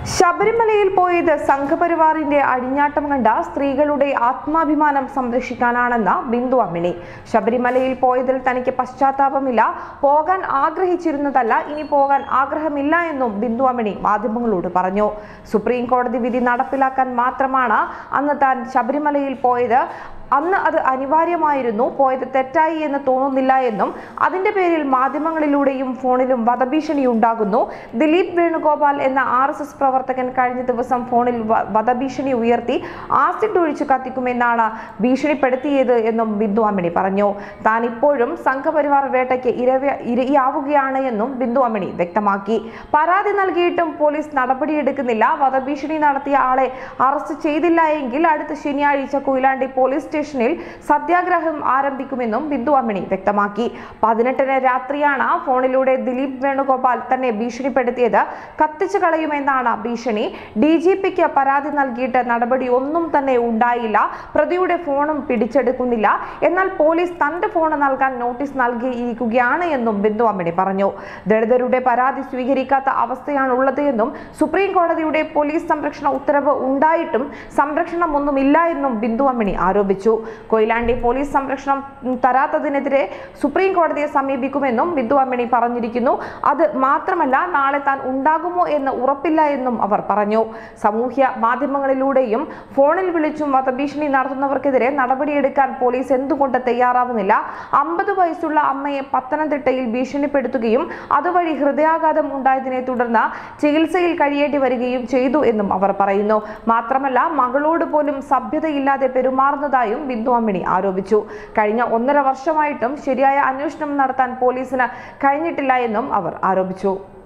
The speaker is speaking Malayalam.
ശബരിമലയിൽ പോയത് സംഘപരിവാറിന്റെ അഴിഞ്ഞാട്ടം കണ്ട സ്ത്രീകളുടെ ആത്മാഭിമാനം സംരക്ഷിക്കാനാണെന്ന് ബിന്ദു അമ്മിണി ശബരിമലയിൽ പോയതിൽ തനിക്ക് പശ്ചാത്താപമില്ല പോകാൻ ആഗ്രഹിച്ചിരുന്നതല്ല ഇനി പോകാൻ ആഗ്രഹമില്ല എന്നും ബിന്ദു അമ്മിണി മാധ്യമങ്ങളോട് പറഞ്ഞു സുപ്രീം കോടതി വിധി നടപ്പിലാക്കാൻ മാത്രമാണ് അന്ന് താൻ ശബരിമലയിൽ പോയത് അന്ന് അത് അനിവാര്യമായിരുന്നു പോയത് തെറ്റായി എന്ന് തോന്നുന്നില്ല എന്നും അതിന്റെ പേരിൽ മാധ്യമങ്ങളിലൂടെയും ഫോണിലും വധഭീഷണി ഉണ്ടാകുന്നു ദിലീപ് വേണുഗോപാൽ എന്ന ആർ എസ് എസ് പ്രവർത്തകൻ കഴിഞ്ഞ ദിവസം ഫോണിൽ വ- വധഭീഷണി ഉയർത്തി ആസിഡ് ഒഴിച്ചു കത്തിക്കുമെന്നാണ് ഭീഷണിപ്പെടുത്തിയത് എന്നും ബിന്ദു അമ്മിണി പറഞ്ഞു താൻ ഇപ്പോഴും സംഘപരിവാർ വേട്ടയ്ക്ക് ഇരവ ഇരയാവുകയാണ് എന്നും ബിന്ദു അമ്മിണി വ്യക്തമാക്കി പരാതി നൽകിയിട്ടും പോലീസ് നടപടിയെടുക്കുന്നില്ല വധഭീഷണി നടത്തിയ ആളെ അറസ്റ്റ് ചെയ്തില്ല എങ്കിൽ അടുത്ത ശനിയാഴ്ച കൊയിലാണ്ടി പോലീസ് സ്റ്റേഷനിൽ സത്യാഗ്രഹം ആരംഭിക്കുമെന്നും ബിന്ദു അമ്മിണി വ്യക്തമാക്കി പതിനെട്ടിന് രാത്രിയാണ് ഫോണിലൂടെ ദിലീപ് വേണുഗോപാൽ തന്നെ ഭീഷണിപ്പെടുത്തിയത് കത്തിച്ചു കളയുമെന്നാണ് ഭീഷണി ഡി ജി പിക്ക് പരാതി നൽകിയിട്ട് നടപടി ഒന്നും തന്നെ ഉണ്ടായില്ല പ്രതിയുടെ ഫോണും പിടിച്ചെടുക്കുന്നില്ല എന്നാൽ പോലീസ് തന്റെ ഫോൺ നൽകാൻ നോട്ടീസ് നൽകിയിരിക്കുകയാണ് എന്നും ബിന്ദു അമ്മിണി പറഞ്ഞു ദളിതരുടെ പരാതി സ്വീകരിക്കാത്ത അവസ്ഥയാണ് ഉള്ളത് എന്നും സുപ്രീം കോടതിയുടെ പോലീസ് സംരക്ഷണ ഉത്തരവ് ഉണ്ടായിട്ടും സംരക്ഷണം ഒന്നുമില്ല എന്നും ബിന്ദു അമ്മിണി ആരോപിച്ചു കൊയിലാണ്ടി പോലീസ് സംരക്ഷണം ഉം, തരാത്തതിനെതിരെ സുപ്രീം കോടതിയെ സമീപിക്കുമെന്നും ബിന്ദു അമ്മിണി പറഞ്ഞിരിക്കുന്നു അത് മാത്രമല്ല നാളെ താൻ ഉണ്ടാകുമോ എന്ന് ഉറപ്പില്ല എന്നും അവർ പറഞ്ഞു സാമൂഹ്യ മാധ്യമങ്ങളിലൂടെയും ഫോണിൽ വിളിച്ചും വധഭീഷണി നടത്തുന്നവർക്കെതിരെ നടപടിയെടുക്കാൻ പോലീസ് എന്തുകൊണ്ട് തയ്യാറാവുന്നില്ല അമ്പത് വയസ്സുള്ള അമ്മയെ പത്തനംതിട്ടയിൽ ഭീഷണിപ്പെടുത്തുകയും അതുവഴി ഹൃദയാഘാതം ഉണ്ടായതിനെ തുടർന്ന് ചികിത്സയിൽ കഴിയേണ്ടി വരികയും ചെയ്തു എന്നും അവർ പറയുന്നു മാത്രമല്ല മകളോട് പോലും സഭ്യതയില്ലാതെ പെരുമാറുന്നതായും ബിന്ദു അമ്മിണി ആരോപിച്ചു കഴിഞ്ഞ ഒന്നര വർഷമായിട്ടും ശരിയായ അന്വേഷണം നടത്താൻ പോലീസിന് കഴിഞ്ഞിട്ടില്ല എന്നും അവർ ആരോപിച്ചു